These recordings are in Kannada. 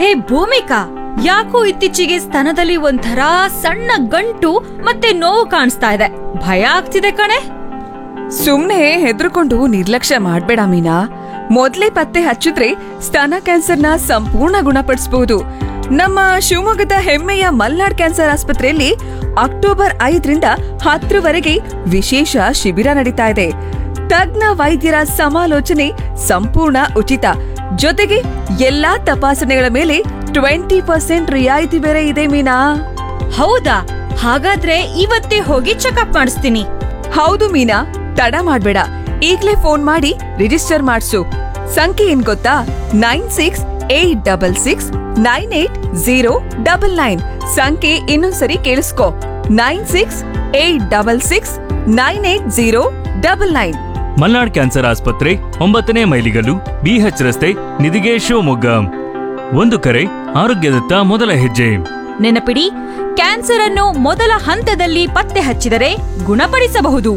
ಹೇ ಭೂಮಿಕಾ ಯಾಕೋ ಇತ್ತೀಚೆಗೆ ಸ್ತನದಲ್ಲಿ ಒಂಥರ ಸಣ್ಣ ಗಂಟು ಮತ್ತೆ ನೋವು ಕಾಣಿಸ್ತಾ ಇದೆ ಭಯ ಆಗ್ತಿದೆ ಕಣೆ ಸುಮ್ನೆ ಹೆದರ್ಕೊಂಡು ನಿರ್ಲಕ್ಷ್ಯ ಮಾಡ್ಬೇಡ ಮೀನಾ ಮೊದ್ಲೇ ಪತ್ತೆ ಹಚ್ಚಿದ್ರೆ ಸ್ತನ ಕ್ಯಾನ್ಸರ್ನ ಸಂಪೂರ್ಣ ಗುಣಪಡಿಸಬಹುದು ನಮ್ಮ ಶಿವಮೊಗ್ಗದ ಹೆಮ್ಮೆಯ ಮಲ್ನಾಡ್ ಕ್ಯಾನ್ಸರ್ ಆಸ್ಪತ್ರೆಯಲ್ಲಿ ಅಕ್ಟೋಬರ್ ಐದರಿಂದ ಹತ್ತರವರೆಗೆ ವಿಶೇಷ ಶಿಬಿರ ನಡೀತಾ ಇದೆ ತಜ್ಞ ವೈದ್ಯರ ಸಮಾಲೋಚನೆ ಸಂಪೂರ್ಣ ಉಚಿತ ಜೊತೆಗೆ ಎಲ್ಲಾ ತಪಾಸಣೆಗಳ ಮೇಲೆ ಟ್ವೆಂಟಿ ಪರ್ಸೆಂಟ್ ರಿಯಾಯಿತಿ ಬೇರೆ ಇದೆ ಮೀನಾ ಹೌದಾ ಹಾಗಾದ್ರೆ ಇವತ್ತೇ ಹೋಗಿ ಚೆಕಪ್ ಮಾಡಿಸ್ತೀನಿ ಹೌದು ಮೀನಾ ತಡ ಮಾಡ್ಬೇಡ ಈಗ್ಲೇ ಫೋನ್ ಮಾಡಿ ರಿಜಿಸ್ಟರ್ ಮಾಡ್ಸು ಸಂಖ್ಯೆ ಏನ್ ಗೊತ್ತಾ nine six eight double six nine eight zero double nine ಸಂಖ್ಯೆ ಇನ್ನೊಂದ್ಸರಿ ಕೇಳಿಸ್ಕೊ nine six eight double six nine eight zero double nine Malnad cancer ಆಸ್ಪತ್ರೆ ಒಂಬತ್ತನೇ ಮೈಲಿಗಲ್ಲು ಬಿಎಚ್ ರಸ್ತೆ ನಿಧಿಗೆ ಶಿವಮೊಗ್ಗ ಒಂದು ಕರೆ ಆರೋಗ್ಯದತ್ತ ಮೊದಲ ಹೆಜ್ಜೆ ನೆನಪಿಡಿ ಕ್ಯಾನ್ಸರ್ ಅನ್ನು ಮೊದಲ ಹಂತದಲ್ಲಿ ಪತ್ತೆ ಹಚ್ಚಿದರೆ ಗುಣಪಡಿಸಬಹುದು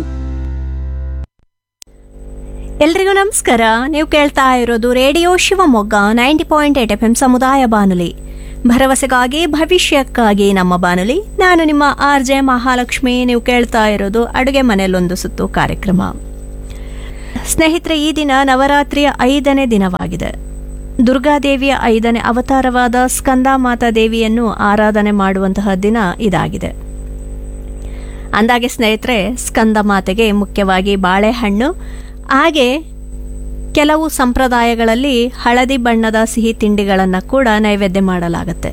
ಎಲ್ರಿಗೂ ನಮಸ್ಕಾರ ನೀವು ಕೇಳ್ತಾ ಇರೋದು radio Shivamogga ninety point eight F M ಸಮುದಾಯ ಬಾನುಲಿ ಭರವಸೆಗಾಗಿ ಭವಿಷ್ಯಕ್ಕಾಗಿ ನಮ್ಮ ಬಾನುಲಿ ನಾನು ನಿಮ್ಮ ಆರ್ ಜೆ ಮಹಾಲಕ್ಷ್ಮಿ ನೀವು ಕೇಳ್ತಾ ಇರೋದು ಅಡುಗೆ ಮನೆಯಲ್ಲೊಂದು ಸುತ್ತು ಕಾರ್ಯಕ್ರಮ ಸ್ನೇಹಿತರೆ ಈ ದಿನ ನವರಾತ್ರಿಯ ಐದನೇ ದಿನವಾಗಿದೆ ದುರ್ಗಾದೇವಿಯ ಐದನೇ ಅವತಾರವಾದ ಸ್ಕಂದಾಮಾತಾ ದೇವಿಯನ್ನು ಆರಾಧನೆ ಮಾಡುವಂತಹ ದಿನ ಇದಾಗಿದೆ ಅಂದಾಗೆ ಸ್ನೇಹಿತರೆ ಸ್ಕಂದ ಮಾತೆಗೆ ಮುಖ್ಯವಾಗಿ ಬಾಳೆಹಣ್ಣು ಹಾಗೆ ಕೆಲವು ಸಂಪ್ರದಾಯಗಳಲ್ಲಿ ಹಳದಿ ಬಣ್ಣದ ಸಿಹಿ ತಿಂಡಿಗಳನ್ನು ಕೂಡ ನೈವೇದ್ಯ ಮಾಡಲಾಗುತ್ತೆ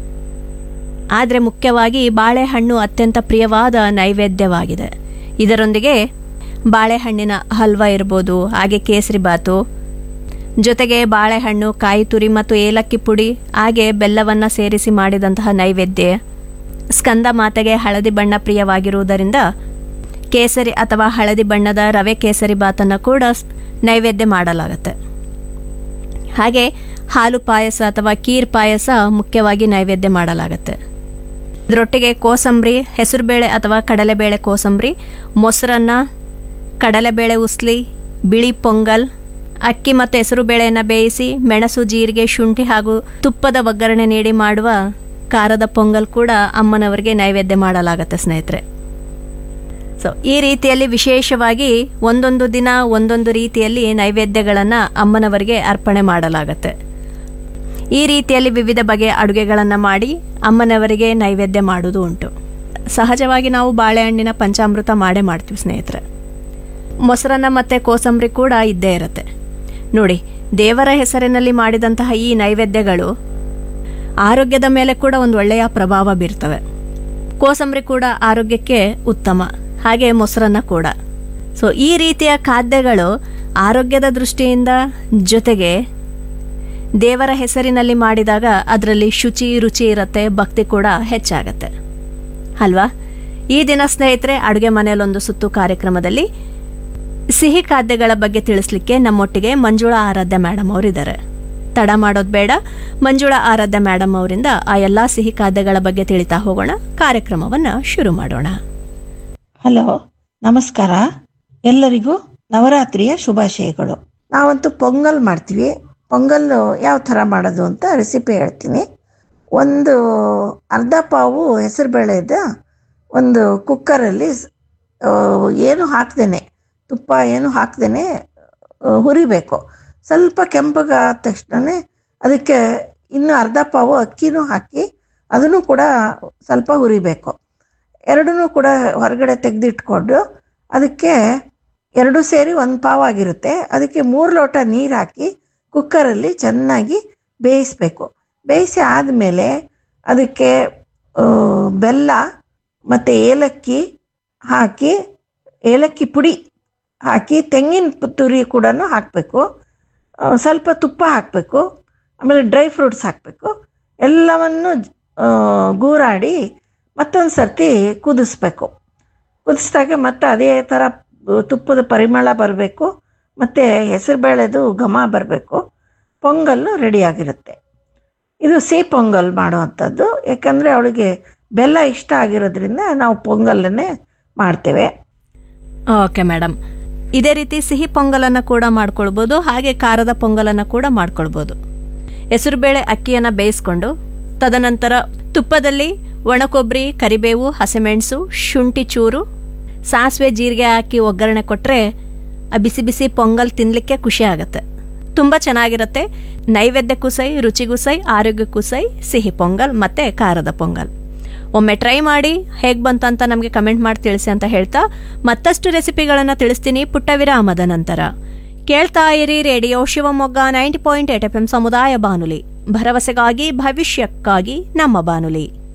ಆದರೆ ಮುಖ್ಯವಾಗಿ ಬಾಳೆಹಣ್ಣು ಅತ್ಯಂತ ಪ್ರಿಯವಾದ ನೈವೇದ್ಯವಾಗಿದೆ ಇದರೊಂದಿಗೆ ಬಾಳೆಹಣ್ಣಿನ ಹಲ್ವಾ ಇರ್ಬೋದು ಹಾಗೆ ಕೇಸರಿ ಬಾತು ಜೊತೆಗೆ ಬಾಳೆಹಣ್ಣು ಕಾಯಿ ತುರಿ ಮತ್ತು ಏಲಕ್ಕಿ ಪುಡಿ ಹಾಗೆ ಬೆಲ್ಲವನ್ನು ಸೇರಿಸಿ ಮಾಡಿದಂತಹ ನೈವೇದ್ಯ ಸ್ಕಂದ ಮಾತೆಗೆ ಹಳದಿ ಬಣ್ಣ ಪ್ರಿಯವಾಗಿರುವುದರಿಂದ ಕೇಸರಿ ಅಥವಾ ಹಳದಿ ಬಣ್ಣದ ರವೆ ಕೇಸರಿ ಬಾತನ್ನು ಕೂಡ ಸ್- ನೈವೇದ್ಯ ಮಾಡಲಾಗುತ್ತೆ ಹಾಗೆ ಹಾಲು ಪಾಯಸ ಅಥವಾ ಕೀರ್ ಪಾಯಸ ಮುಖ್ಯವಾಗಿ ನೈವೇದ್ಯ ಮಾಡಲಾಗುತ್ತೆ ಇದರೊಟ್ಟಿಗೆ ಕೋಸಂಬರಿ ಹೆಸರುಬೇಳೆ ಅಥವಾ ಕಡಲೆಬೇಳೆ ಕೋಸಂಬರಿ ಮೊಸರನ್ನ ಕಡಲೆಬೇಳೆ ಉಸ್ಲಿ ಬಿಳಿ ಪೊಂಗಲ್ ಅಕ್ಕಿ ಮತ್ತು ಹೆಸರು ಬೇಳೆಯನ್ನು ಬೇಯಿಸಿ ಮೆಣಸು ಜೀರಿಗೆ ಶುಂಠಿ ಹಾಗೂ ತುಪ್ಪದ ಒಗ್ಗರಣೆ ನೀಡಿ ಮಾಡುವ ಖಾರದ ಪೊಂಗಲ್ ಕೂಡ ಅಮ್ಮನವರಿಗೆ ನೈವೇದ್ಯ ಮಾಡಲಾಗುತ್ತೆ ಸ್ನೇಹಿತರೆ ಸೊ ಈ ರೀತಿಯಲ್ಲಿ ವಿಶೇಷವಾಗಿ ಒಂದೊಂದು ದಿನ ಒಂದೊಂದು ರೀತಿಯಲ್ಲಿ ನೈವೇದ್ಯಗಳನ್ನು ಅಮ್ಮನವರಿಗೆ ಅರ್ಪಣೆ ಮಾಡಲಾಗುತ್ತೆ ಈ ರೀತಿಯಲ್ಲಿ ವಿವಿಧ ಬಗೆಯ ಅಡುಗೆಗಳನ್ನು ಮಾಡಿ ಅಮ್ಮನವರಿಗೆ ನೈವೇದ್ಯ ಮಾಡುವುದು ಉಂಟು ಸಹಜವಾಗಿ ನಾವು ಬಾಳೆಹಣ್ಣಿನ ಪಂಚಾಮೃತ ಮಾಡೇ ಮಾಡ್ತೀವಿ ಸ್ನೇಹಿತರೆ ಮೊಸರನ್ನ ಮತ್ತು ಕೋಸಂಬರಿ ಕೂಡ ಇದ್ದೇ ಇರುತ್ತೆ ನೋಡಿ ದೇವರ ಹೆಸರಿನಲ್ಲಿ ಮಾಡಿದಂತಹ ಈ ನೈವೇದ್ಯಗಳು ಆರೋಗ್ಯದ ಮೇಲೆ ಕೂಡ ಒಂದು ಒಳ್ಳೆಯ ಪ್ರಭಾವ ಬೀರ್ತವೆ ಕೋಸಂಬರಿ ಕೂಡ ಆರೋಗ್ಯಕ್ಕೆ ಉತ್ತಮ ಹಾಗೆ ಮೊಸರನ್ನ ಕೂಡ ಸೊ ಈ ರೀತಿಯ ಖಾದ್ಯಗಳು ಆರೋಗ್ಯದ ದೃಷ್ಟಿಯಿಂದ ಜೊತೆಗೆ ದೇವರ ಹೆಸರಿನಲ್ಲಿ ಮಾಡಿದಾಗ ಅದರಲ್ಲಿ ಶುಚಿ ರುಚಿ ಇರುತ್ತೆ ಭಕ್ತಿ ಕೂಡ ಹೆಚ್ಚಾಗತ್ತೆ ಅಲ್ವಾ ಈ ದಿನ ಸ್ನೇಹಿತರೆ ಅಡುಗೆ ಮನೆಯಲ್ಲೊಂದು ಸುತ್ತು ಕಾರ್ಯಕ್ರಮದಲ್ಲಿ ಸಿಹಿ ಖಾದ್ಯಗಳ ಬಗ್ಗೆ ತಿಳಿಸ್ಲಿಕ್ಕೆ ನಮ್ಮೊಟ್ಟಿಗೆ ಮಂಜುಳಾ ಆರಾಧ್ಯ ಮೇಡಮ್ ಅವರಿದ್ದಾರೆ ತಡ ಮಾಡೋದು ಬೇಡ ಮಂಜುಳಾ ಆರಾಧ್ಯ ಮೇಡಮ್ ಅವರಿಂದ ಆ ಎಲ್ಲ ಸಿಹಿ ಖಾದ್ಯಗಳ ಬಗ್ಗೆ ತಿಳಿತಾ ಹೋಗೋಣ ಕಾರ್ಯಕ್ರಮವನ್ನು ಶುರು ಮಾಡೋಣ ಹಲೋ ನಮಸ್ಕಾರ ಎಲ್ಲರಿಗೂ ನವರಾತ್ರಿಯ ಶುಭಾಶಯಗಳು ನಾವಂತೂ ಪೊಂಗಲ್ ಮಾಡ್ತೀವಿ ಪೊಂಗಲ್ಲು ಯಾವ ಥರ ಮಾಡೋದು ಅಂತ ರೆಸಿಪಿ ಹೇಳ್ತೀನಿ ಒಂದು ಅರ್ಧ ಪಾವು ಹೆಸರುಬೇಳೆದ ಒಂದು ಕುಕ್ಕರಲ್ಲಿ ಸ್- ಆ, ಏನು ಹಾಕ್ದೇನೆ ತುಪ್ಪ ಏನು ಹಾಕ್ದೇನೆ ಆ, ಹುರಿಬೇಕು ಸ್ವಲ್ಪ ಕೆಂಪಗಾದ ತಕ್ಷಣ ಅದಕ್ಕೆ ಇನ್ನು ಅರ್ಧ ಪಾವು ಅಕ್ಕಿನೂ ಹಾಕಿ ಅದನ್ನು ಕೂಡ ಸ್ವಲ್ಪ ಹುರಿಬೇಕು ಎರಡನ್ನೂ ಕೂಡ ಹೊರಗಡೆ ತೆಗೆದಿಟ್ಕೊಂಡು ಅದಕ್ಕೆ ಎರಡು ಸೇರಿ ಒಂದು ಪಾವ್ ಆಗಿರುತ್ತೆ ಅದಕ್ಕೆ ಮೂರು ಲೋಟ ನೀರು ಹಾಕಿ ಕುಕ್ಕರಲ್ಲಿ ಚೆನ್ನಾಗಿ ಬೇಯಿಸ್ಬೇಕು ಬೇಯಿಸಿ ಆದಮೇಲೆ ಅದಕ್ಕೆ ಆ, ಬೆಲ್ಲ ಮತ್ತು ಏಲಕ್ಕಿ ಹಾಕಿ ಏಲಕ್ಕಿ ಪುಡಿ ಹಾಕಿ ತೆಂಗಿನ ಪ- ತುರಿ ಕೂಡ ಹಾಕಬೇಕು ಸ್ವಲ್ಪ ತುಪ್ಪ ಹಾಕಬೇಕು ಆಮೇಲೆ ಡ್ರೈ ಫ್ರೂಟ್ಸ್ ಹಾಕಬೇಕು ಎಲ್ಲವನ್ನು ಆ, ಗೂರಾಡಿ ಮತ್ತೊಂದು ಸರ್ತಿ ಕುದಿಸ್ಬೇಕು ಕುದಿಸಿದಾಗ ಮತ್ತೆ ಅದೇ ಥರ ತುಪ್ಪದ ಪರಿಮಳ ಬರಬೇಕು ಮತ್ತು ಹೆಸರುಬೇಳೆದು ಘಮ ಬರಬೇಕು ಪೊಂಗಲ್ಲು ರೆಡಿಯಾಗಿರುತ್ತೆ ಇದು ಸಿಹಿ ಪೊಂಗಲ್ ಮಾಡುವಂಥದ್ದು ಯಾಕಂದರೆ ಅವಳಿಗೆ ಬೆಲ್ಲ ಇಷ್ಟ ಆಗಿರೋದ್ರಿಂದ ನಾವು ಪೊಂಗಲ್ಲನ್ನೇ ಮಾಡ್ತೇವೆ ಓಕೆ ಮೇಡಮ್ ಇದೇ ರೀತಿ ಸಿಹಿ ಪೊಂಗಲನ್ನು ಕೂಡ ಮಾಡ್ಕೊಳ್ಬೋದು ಹಾಗೆ ಖಾರದ ಪೊಂಗಲನ್ನು ಕೂಡ ಮಾಡ್ಕೊಳ್ಬೋದು ಹೆಸರುಬೇಳೆ ಅಕ್ಕಿಯನ್ನು ಬೇಯಿಸ್ಕೊಂಡು ತದನಂತರ ತುಪ್ಪದಲ್ಲಿ ಒಣಕೊಬ್ಬರಿ ಕರಿಬೇವು ಹಸಿಮೆಣಸು ಶುಂಠಿ ಚೂರು ಸಾಸಿವೆ ಜೀರಿಗೆ ಹಾಕಿ ಒಗ್ಗರಣೆ ಕೊಟ್ಟರೆ ಆ ಬಿಸಿ ಬಿಸಿ ಪೊಂಗಲ್ ತಿನ್ನಲಿಕ್ಕೆ ಖುಷಿ ಆಗುತ್ತೆ ತುಂಬ ಚೆನ್ನಾಗಿರುತ್ತೆ ನೈವೇದ್ಯಕ್ಕೂ ಸೈ ರುಚಿಗೂ ಸೈ ಆರೋಗ್ಯಕ್ಕೂ ಸೈ ಸಿಹಿ ಪೊಂಗಲ್ ಮತ್ತು ಖಾರದ ಪೊಂಗಲ್ ಒಮ್ಮೆ ಟ್ರೈ ಮಾಡಿ ಹೇಗೆ ಬಂತು ಅಂತ ನಮಗೆ ಕಮೆಂಟ್ ಮಾಡಿ ತಿಳಿಸಿ ಅಂತ ಹೇಳ್ತಾ ಮತ್ತಷ್ಟು ರೆಸಿಪಿಗಳನ್ನು ತಿಳಿಸ್ತೀನಿ ಪುಟ್ಟ ವಿರಾಮದ ನಂತರ ಕೇಳ್ತಾ ಇರಿ radio Shivamogga ninety point eight F M ಸಮುದಾಯ ಬಾನುಲಿ ಭರವಸೆಗಾಗಿ ಭವಿಷ್ಯಕ್ಕಾಗಿ ನಮ್ಮ ಬಾನುಲಿ